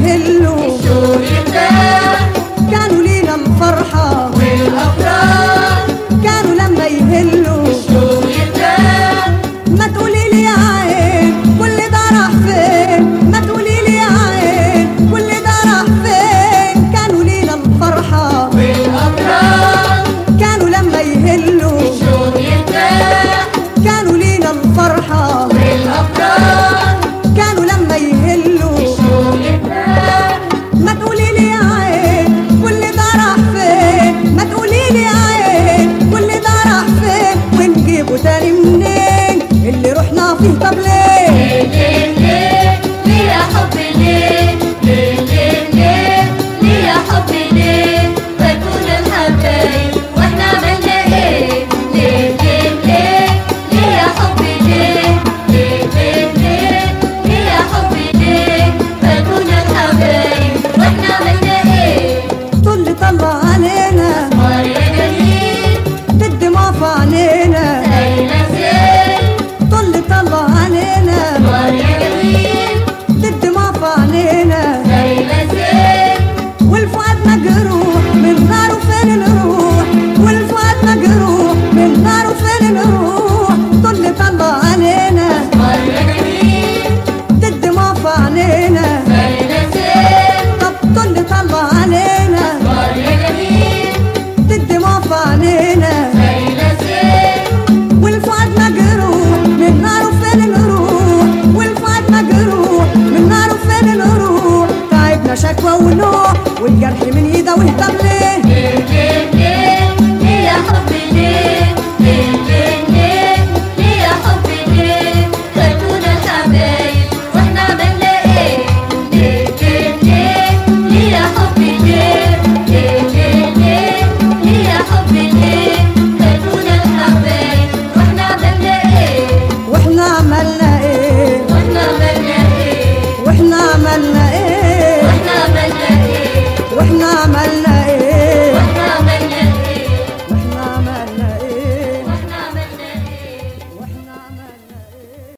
يهلوا الشوق يرتاح كانوا لينا الفرحة والأفراح كانوا لما يهلوا الشوق يرتاح ما تقولي لي يا عين كل ده راح فين ما تقولي لي يا عين كل ده راح فين كانوا لينا الفرحة والأفراح كانوا لما يهلوا الشوق يرتاح كانوا لينا الفرحة والأفراح كانوا لما يهلوا الشوق يرتاح ما تقولي لي يا عين كل ده راح فين ما تقولي لي يا عين كل ده راح فين ونجيبه تاني منين اللي رحنا فيه طب ليه ليه ليه ليه يا حب ليه